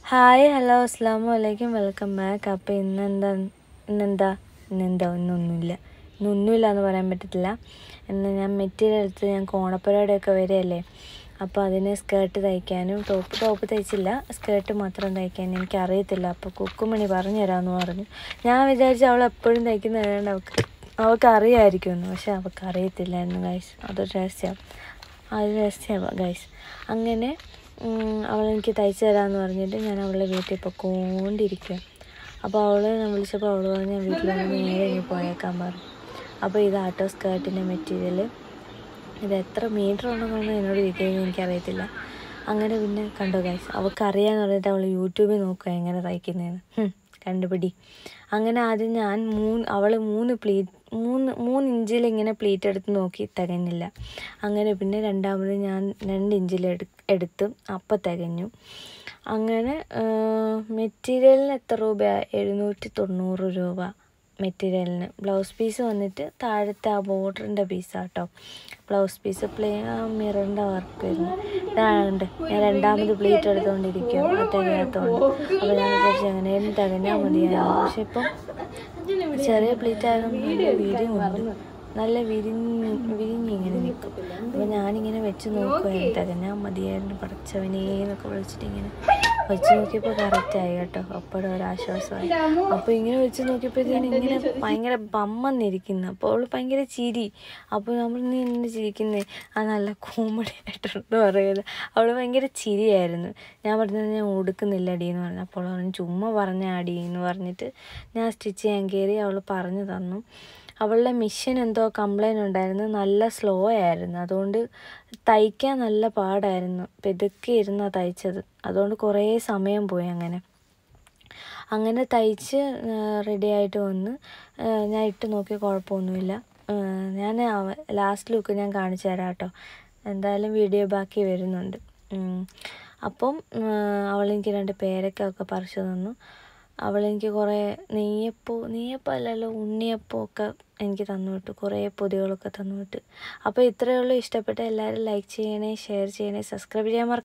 hi hello അസ്സാം വലൈക്കും welcome back അപ്പോൾ ഇന്നെന്താ ഇന്നെന്താ ഇന്നെന്താ ഇന്നൊന്നുമില്ല ഇന്നൊന്നുമില്ല എന്ന് പറയാൻ പറ്റത്തില്ല ഇന്ന് ഞാൻ മെറ്റീരിയൽ എടുത്ത് ഞാൻ കോണപ്പുരയുടെയൊക്കെ വരികയല്ലേ അപ്പോൾ അതിന് സ്കേർട്ട് തയ്ക്കാനും ടോപ്പ് ടോപ്പ് തയ്ച്ചില്ല സ്കേർട്ട് മാത്രം തയ്ക്കാൻ എനിക്ക് അറിയത്തില്ല അപ്പോൾ കുക്കുമണി പറഞ്ഞു തരാമെന്ന് പറഞ്ഞു ഞാൻ വിചാരിച്ചു അവൾ എപ്പോഴും തയ്ക്കുന്നതുകൊണ്ട് അവൾക്ക് അവൾക്ക് അറിയാമായിരിക്കുമെന്ന് പക്ഷെ അവൾക്ക് അറിയത്തില്ലായിരുന്നു ഗൈസ് അതൊരു രഹസ്യം അത് രഹസ്യമാണ് ഗൈസ് അങ്ങനെ അവൾ എനിക്ക് തയ്ച്ചു തരാമെന്ന് പറഞ്ഞിട്ട് ഞാൻ അവളുടെ വീട്ടിൽ പൊക്കോണ്ടിരിക്കുക അപ്പോൾ അവൾ ഞാൻ വിളിച്ചപ്പോൾ അവൾ പറഞ്ഞു ഞാൻ വീട്ടിൽ വന്ന് നേരെ ഇനി പോയേക്കാൻ പറഞ്ഞു അപ്പോൾ ഇത് ആട്ടോ സ്കേർട്ടിൻ്റെ മെറ്റീരിയൽ ഇത് എത്ര മീറ്റർ ഉണ്ടെന്നൊന്നും എന്നോട് ചോദിക്കുന്നത് എനിക്കറിയത്തില്ല അങ്ങനെ പിന്നെ കണ്ടു ഗൈസ് അവൾക്ക് അറിയാമെന്ന് പറഞ്ഞിട്ട് അവൾ യൂട്യൂബിൽ നോക്കുക എങ്ങനെ തയ്ക്കുന്നതെന്ന് കണ്ടുപിടി അങ്ങനെ ആദ്യം ഞാൻ മൂന്ന് അവൾ മൂന്ന് പ്ലീറ്റ് മൂന്ന് മൂന്ന് ഇഞ്ചിൽ ഇങ്ങനെ പ്ലീറ്റ് എടുത്ത് നോക്കി തികഞ്ഞില്ല അങ്ങനെ പിന്നെ രണ്ടാമത് ഞാൻ രണ്ട് ഇഞ്ചിൽ എടു എടുത്ത് അപ്പം തികഞ്ഞു അങ്ങനെ മെറ്റീരിയലിന് എത്ര രൂപ എഴുന്നൂറ്റി തൊണ്ണൂറ് രൂപ മെറ്റീരിയലിന് ബ്ലൗസ് പീസ് വന്നിട്ട് താഴത്തെ ആ ബോർഡറിൻ്റെ പീസാട്ടോ ബ്ലൗസ് പീസ് പ്ലേ ആ മിററിൻ്റെ വർക്ക് വരുന്നു ഇതാണ്ട് ഞാൻ രണ്ടാമത് പ്ലേറ്റ് എടുത്തുകൊണ്ടിരിക്കും ആ തികയാത്തതുകൊണ്ട് അപ്പോൾ ഞാൻ വിചാരിച്ചു എങ്ങനെയും തികഞ്ഞാൽ മതിയായിരുന്നു പക്ഷെ ഇപ്പം ചെറിയ പ്ലേറ്റ് ആയതുകൊണ്ട് നല്ല വിരിയുമുണ്ട് നല്ല വിരിഞ്ഞ് വിരിഞ്ഞിങ്ങനെ നിൽക്കും അപ്പോൾ ഞാനിങ്ങനെ വെച്ച് നോക്കുമായിരുന്നു തികഞ്ഞാൽ മതിയായിരുന്നു പടച്ചവനേ എന്നൊക്കെ വിളിച്ചിട്ട് ഇങ്ങനെ വെച്ച് നോക്കിയപ്പോൾ കറക്റ്റായി കേട്ടോ അപ്പോഴും ഒരാശ്വാസമായി അപ്പോൾ ഇങ്ങനെ വെച്ച് നോക്കിയപ്പോഴത്തേനും ഇങ്ങനെ ഭയങ്കര ബമ്മെന്നിരിക്കുന്നു അപ്പോൾ അവൾ ഭയങ്കര ചിരി അപ്പോൾ നമ്മൾ നീ ഇന്ന് ചിരിക്കുന്നേ ആ നല്ല കോമഡി ആയിട്ടുണ്ട് പറയുന്നത് അവൾ ഭയങ്കര ചിരിയായിരുന്നു ഞാൻ പറഞ്ഞത് ഞാൻ ഉടുക്കുന്നില്ല അടി എന്ന് പറഞ്ഞു അപ്പോൾ പറഞ്ഞു ചുമ്മാ പറഞ്ഞ അടി എന്ന് പറഞ്ഞിട്ട് ഞാൻ സ്റ്റിച്ച് ചെയ്യാൻ കയറി അവൾ പറഞ്ഞു തന്നു അവളുടെ മിഷൻ എന്തോ കംപ്ലൈൻറ്റ് ഉണ്ടായിരുന്നു നല്ല സ്ലോ ആയിരുന്നു അതുകൊണ്ട് തയ്ക്കാൻ നല്ല പാടായിരുന്നു പെതുക്കെ ഇരുന്നാണ് തയ്ച്ചത് അതുകൊണ്ട് കുറേ സമയം പോയി അങ്ങനെ അങ്ങനെ തയ്ച്ച് റെഡി ആയിട്ട് വന്ന് ഞാൻ ഇട്ട് നോക്കി കുഴപ്പമൊന്നുമില്ല ഞാൻ ലാസ്റ്റ് ലുക്ക് ഞാൻ കാണിച്ചു തരാം കേട്ടോ എന്തായാലും വീഡിയോ ബാക്കി വരുന്നുണ്ട് അപ്പം അവളെനിക്ക് രണ്ട് പേരക്കൊക്കെ പറിച്ചു തന്നു അവളെനിക്ക് കുറേ നെയ്യപ്പോ നെയ്യപ്പം അല്ലല്ലോ ഉണ്ണിയപ്പം ഒക്കെ എനിക്ക് തന്നു വിട്ടു കുറേ പൊതികളൊക്കെ തന്നു വിട്ടു അപ്പോൾ ഇത്രയേ ഉള്ളൂ ഇഷ്ടപ്പെട്ട എല്ലാവരും ലൈക്ക് ചെയ്യണേ ഷെയർ ചെയ്യണേ സബ്സ്ക്രൈബ് ചെയ്യാൻ മറ